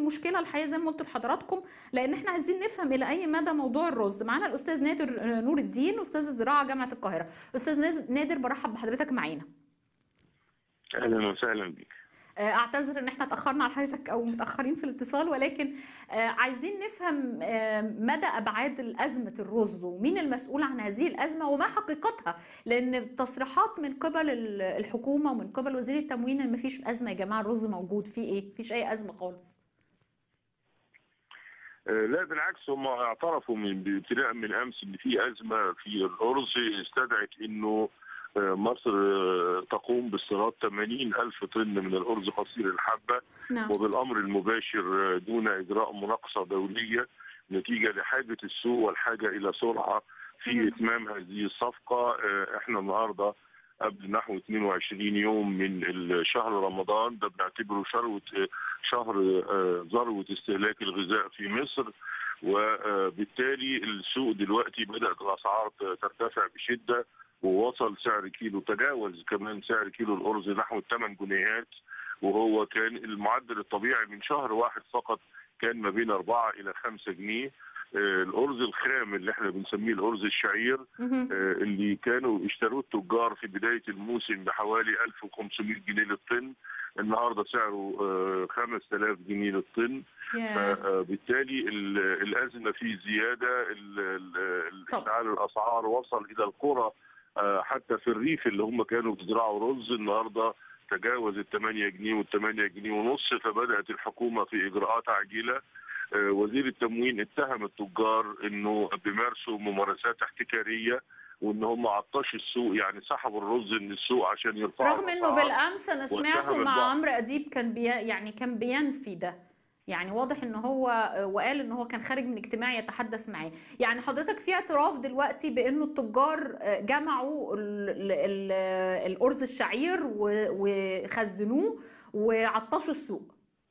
مشكله الحقيقه زي ما قلت لحضراتكم لان احنا عايزين نفهم الى اي مدى موضوع الرز معانا الاستاذ نادر نور الدين استاذ الزراعه جامعه القاهره استاذ نادر برحب بحضرتك معانا اهلا وسهلا بك اعتذر ان احنا اتاخرنا على حضرتك او متاخرين في الاتصال ولكن عايزين نفهم مدى ابعاد ازمه الرز ومين المسؤول عن هذه الازمه وما حقيقتها لان تصريحات من قبل الحكومه ومن قبل وزير التموين ان مفيش ازمه يا جماعه الرز موجود في ايه مفيش اي ازمه خالص لا بالعكس هم اعترفوا من ابتداء من امس ان في ازمه في الارز استدعت انه مصر تقوم باستيراد 80 ألف طن من الأرز قصير الحبة نعم. وبالأمر المباشر دون إجراء مناقصة دولية نتيجة لحاجة السوق والحاجة إلى سرعة في مم. إتمام هذه الصفقة إحنا النهاردة قبل نحو 22 يوم من شهر رمضان ده بنعتبره شروة شهر ذروة استهلاك الغذاء في مصر وبالتالي السوق دلوقتي بدأت الأسعار ترتفع بشدة ووصل سعر كيلو تجاوز كمان سعر كيلو الارز نحو 8 جنيهات وهو كان المعدل الطبيعي من شهر واحد فقط كان ما بين 4 الى 5 جنيه الارز الخام اللي احنا بنسميه الارز الشعير اللي كانوا اشتروه التجار في بدايه الموسم بحوالي 1500 جنيه للطن النهارده سعره 5000 جنيه للطن فبالتالي الازمه في زياده اشتعال الاسعار وصل الى القرى حتى في الريف اللي هم كانوا بيزرعوا رز النهارده تجاوز ال 8 جنيه وال 8 جنيه ونص فبدات الحكومه في اجراءات عاجله وزير التموين اتهم التجار انه بيمارسوا ممارسات احتكاريه وان هم عطشوا السوق يعني سحبوا الرز من السوق عشان يرفعوا رغم انه بالامس انا سمعته مع عمرو اديب كان بي يعني كان بينفي ده يعني واضح ان هو وقال ان هو كان خارج من اجتماع يتحدث معاه يعني حضرتك في اعتراف دلوقتي بانه التجار جمعوا الارز الشعير وخزنوه وعطشوا السوق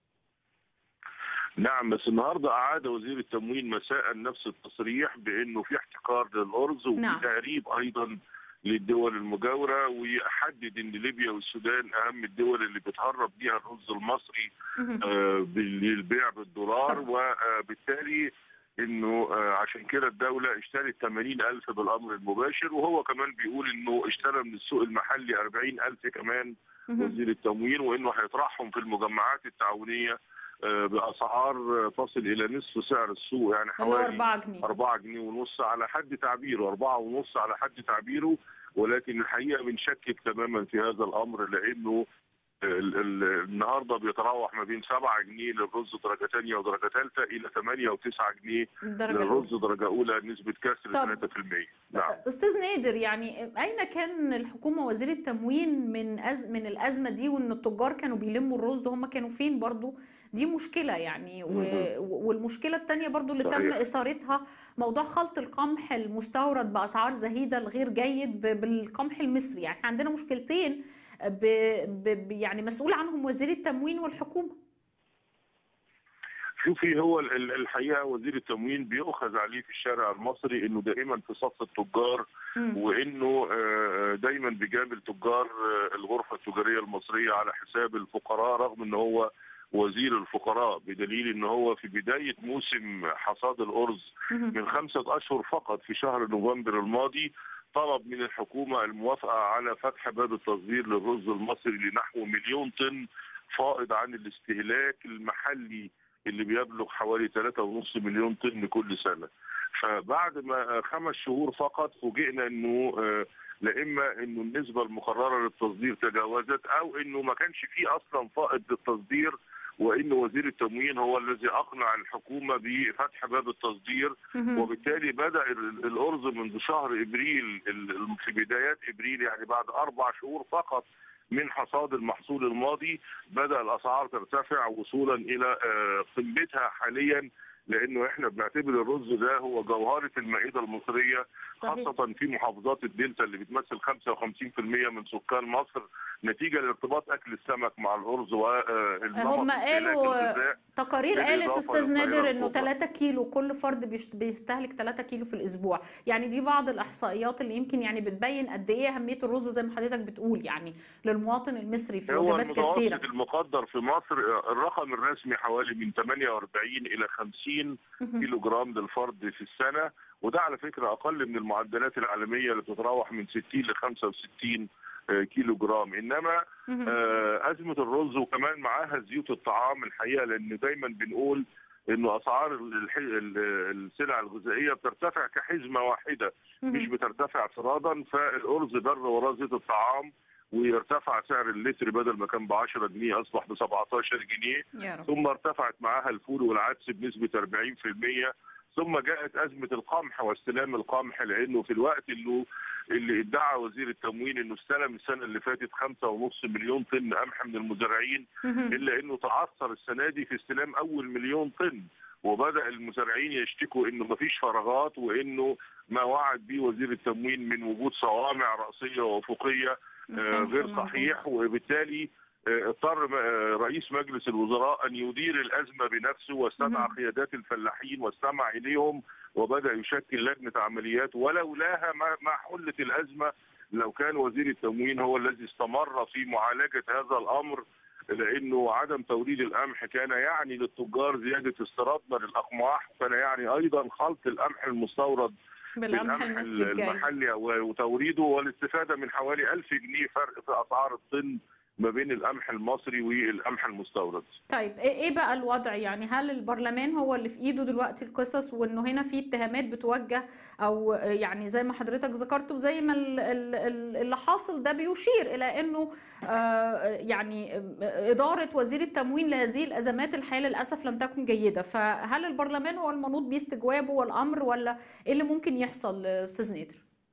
نعم بس النهارده اعاد وزير التموين مساء نفس التصريح بانه في احتكار للارز وفي نعم. تهريب ايضا للدول المجاوره ويحدد ان ليبيا والسودان اهم الدول اللي بتهرب بيها الرز المصري آه للبيع بالدولار وبالتالي انه آه عشان كده الدوله اشترت 80 الف بالامر المباشر وهو كمان بيقول انه اشترى من السوق المحلي 40 الف كمان وزير التموين وانه هيطرحهم في المجمعات التعاونيه باسعار تصل الى نصف سعر السوق يعني حوالي 4 جنيه 4 جنيه ونص على حد تعبيره 4 ونص على حد تعبيره ولكن الحقيقه بنشكك تماما في هذا الامر لانه ال ال النهارده بيتراوح ما بين 7 جنيه للرز درجه ثانيه ودرجه ثالثه الى 8 و9 جنيه للرز درجه اولى نسبه كسر 3% نعم استاذ نادر يعني اين كان الحكومه وزير التموين من أز من الازمه دي وان التجار كانوا بيلموا الرز هم كانوا فين برضو دي مشكله يعني و... والمشكله الثانيه برضو اللي صحيح. تم اثارتها موضوع خلط القمح المستورد باسعار زهيده الغير جيد ب... بالقمح المصري يعني احنا عندنا مشكلتين ب... ب... يعني مسؤول عنهم وزير التموين والحكومه شوفي هو الحقيقه وزير التموين بيؤخذ عليه في الشارع المصري انه دائما في صف التجار وانه دايما بيجامل تجار الغرفه التجاريه المصريه على حساب الفقراء رغم ان هو وزير الفقراء بدليل ان هو في بدايه موسم حصاد الارز من خمسه اشهر فقط في شهر نوفمبر الماضي طلب من الحكومه الموافقه على فتح باب التصدير للرز المصري لنحو مليون طن فائض عن الاستهلاك المحلي اللي بيبلغ حوالي 3.5 مليون طن كل سنه. فبعد ما خمس شهور فقط فوجئنا انه لا اما انه النسبه المقرره للتصدير تجاوزت او انه ما كانش فيه اصلا فائض للتصدير وان وزير التموين هو الذي اقنع الحكومه بفتح باب التصدير وبالتالي بدا الارز منذ شهر ابريل في بدايات ابريل يعني بعد اربع شهور فقط من حصاد المحصول الماضي بدا الاسعار ترتفع وصولا الى قمتها حاليا لانه احنا بنعتبر الرز ده هو جوهره المائده المصريه صحيح خاصه في محافظات الدلتا اللي بتمثل 55% من سكان مصر نتيجه لارتباط اكل السمك مع الارز والنمط هم استهلاك قالوا الغذاء تقارير قالت بالإضافة استاذ للقاهرة نادر انه الكبرى. 3 كيلو كل فرد بيشت- بيستهلك 3 كيلو في الاسبوع يعني دي بعض الاحصائيات اللي يمكن يعني بتبين قد ايه اهميه الرز زي ما حضرتك بتقول يعني للمواطن المصري في هو وجبات كثيره المتوسط المقدر في مصر الرقم الرسمي حوالي من 48 الى 50 مهم. كيلو جرام للفرد في السنه وده على فكره اقل من المعدلات العالميه اللي بتتراوح من 60 ل 65 كيلو جرام انما مهم. آه، ازمه الرز وكمان معاها زيوت الطعام الحقيقه لان دايما بنقول انه اسعار الح- ال- السلع الغذائيه بترتفع كحزمه واحده مش مهم. بترتفع افتراضا فالارز در وراه زيت الطعام ويرتفع سعر اللتر بدل ما كان ب 10 جنيه اصبح ب 17 جنيه يا رب ثم ارتفعت معاها الفول والعدس بنسبه 40% ثم جاءت ازمه القمح واستلام القمح لانه في الوقت اللي اللي ادعى وزير التموين انه استلم السنه اللي فاتت 5.5 مليون طن قمح من المزارعين مهم. الا انه تعثر السنه دي في استلام اول مليون طن وبدا المزارعين يشتكوا انه مفيش فراغات وانه ما وعد به وزير التموين من وجود صوامع راسيه وافقيه ما آه، كانش غير موجود. صحيح وبالتالي آه، اضطر آه، رئيس مجلس الوزراء ان يدير الازمه بنفسه واستدعى مهم. قيادات الفلاحين واستمع اليهم وبدا يشكل لجنه عمليات ولولاها ما ما حلت الازمه لو كان وزير التموين هو الذي استمر في معالجه هذا الامر لانه عدم توريد القمح كان يعني للتجار زياده استيرادنا للاقماح وكان يعني ايضا خلط القمح المستورد بالقمح بالقمح المصري الجيد المحلي وتوريده والاستفاده من حوالي 1000 جنيه فرق في اسعار الطن ما بين القمح المصري والقمح المستورد. طيب ايه إيه بقى الوضع يعني هل البرلمان هو اللي في ايده دلوقتي القصص وانه هنا في اتهامات بتوجه او يعني زي ما حضرتك ذكرت وزي ما ال- ال- ال- اللي حاصل ده بيشير الى انه آه، يعني اداره وزير التموين لهذه الازمات الحقيقه للاسف لم تكن جيده فهل البرلمان هو المنوط باستجوابه والامر ولا ايه اللي ممكن يحصل استاذ نادر؟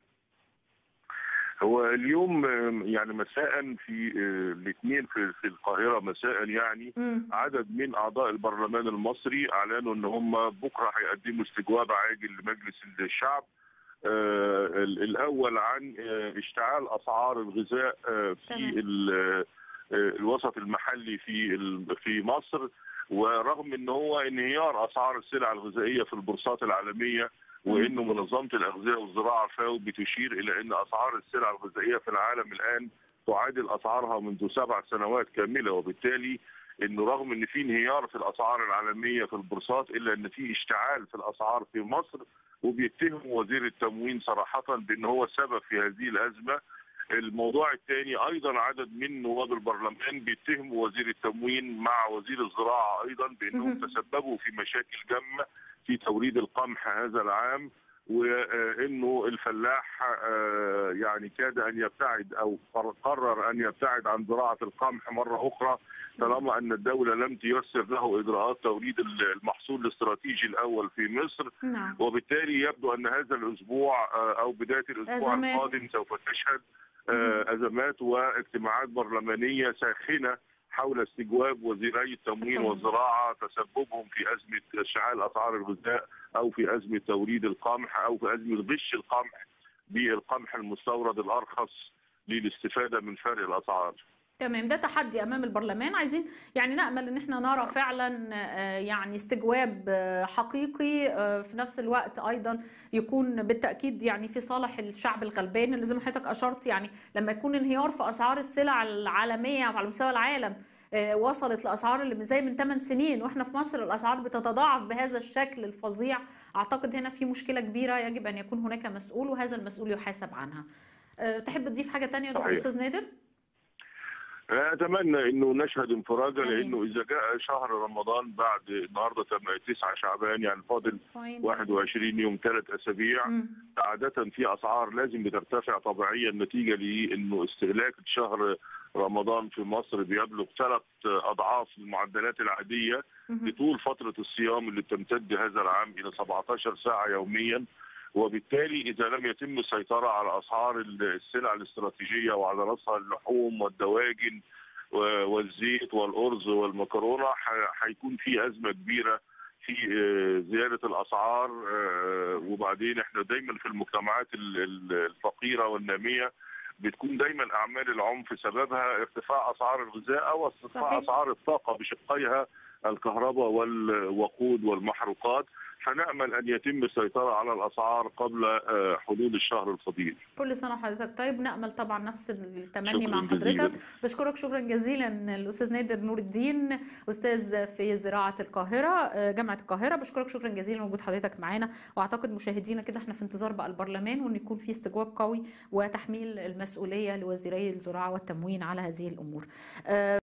هو اليوم آه، يعني مساء في آه، الاثنين في في القاهره مساء يعني مم. عدد من اعضاء البرلمان المصري اعلنوا ان هم بكره هيقدموا استجواب عاجل لمجلس الشعب آه، ال- الاول عن آه، اشتعال اسعار الغذاء آه، في تمام. ال- آه، الوسط المحلي في ال- في مصر ورغم ان هو انهيار اسعار السلع الغذائيه في البورصات العالميه وانه منظمه الاغذيه والزراعه فاو بتشير الى ان اسعار السلع الغذائيه في العالم الان تعادل اسعارها منذ سبع سنوات كامله وبالتالي انه رغم ان في انهيار في الاسعار العالميه في البورصات الا ان في اشتعال في الاسعار في مصر وبيتهم وزير التموين صراحه بان هو السبب في هذه الازمه الموضوع الثاني ايضا عدد من نواب البرلمان بيتهموا وزير التموين مع وزير الزراعه ايضا بانهم مهم. تسببوا في مشاكل جمه في توريد القمح هذا العام وانه الفلاح آه، يعني كاد ان يبتعد او قر- قرر ان يبتعد عن زراعه القمح مره اخرى طالما ان الدوله لم تيسر له اجراءات توريد المحصول الاستراتيجي الاول في مصر نعم وبالتالي يبدو ان هذا الاسبوع آه، او بدايه الاسبوع أزمات. القادم سوف تشهد آه، ازمات واجتماعات برلمانيه ساخنه حول استجواب وزيري التموين تمام. والزراعه تسببهم في ازمه اشتعال اسعار الغذاء او في ازمه توريد القمح او في ازمه غش القمح بالقمح المستورد الارخص للاستفاده من فرق الاسعار. تمام ده تحدي امام البرلمان عايزين يعني نامل ان احنا نرى فعلا آه، يعني استجواب آه، حقيقي آه، في نفس الوقت ايضا يكون بالتاكيد يعني في صالح الشعب الغلبان اللي زي ما حضرتك اشرت يعني لما يكون انهيار في اسعار السلع العالميه على مستوى العالم آه، وصلت لاسعار اللي من زي من 8 سنين واحنا في مصر الاسعار بتتضاعف بهذا الشكل الفظيع اعتقد هنا في مشكله كبيره يجب ان يكون هناك مسؤول وهذا المسؤول يحاسب عنها آه، تحب تضيف حاجه تانية يا دكتور صحيح. استاذ نادر اتمنى انه نشهد انفراجه آمين. لانه اذا جاء شهر رمضان بعد النهارده 9 شعبان يعني فاضل 21 يوم ثلاث اسابيع مم. عادة في أسعار لازم بترتفع طبيعيا نتيجة لأنه استهلاك شهر رمضان في مصر بيبلغ ثلاث أضعاف المعدلات العادية مهم. لطول فترة الصيام اللي بتمتد هذا العام إلى 17 ساعة يوميا وبالتالي إذا لم يتم السيطرة على أسعار السلع الاستراتيجية وعلى رأسها اللحوم والدواجن و- والزيت والأرز والمكرونة ح- هيكون في أزمة كبيرة في آه، زياده الاسعار آه، وبعدين احنا دايما في المجتمعات ال- ال- الفقيره والناميه بتكون دايما اعمال العنف سببها ارتفاع اسعار الغذاء او ارتفاع صحيح. اسعار الطاقه بشقيها الكهرباء والوقود والمحروقات فنامل ان يتم السيطره على الاسعار قبل آه، حلول الشهر الفضيل كل سنه وحضرتك طيب نامل طبعا نفس التمني شكراً مع جزيلاً. حضرتك بشكرك شكرا جزيلا الاستاذ نادر نور الدين استاذ في زراعه القاهره آه، جامعه القاهره بشكرك شكرا جزيلا وجود حضرتك معانا واعتقد مشاهدينا كده احنا في انتظار بقى البرلمان وان يكون في استجواب قوي وتحميل المسؤوليه لوزيري الزراعه والتموين على هذه الامور آه،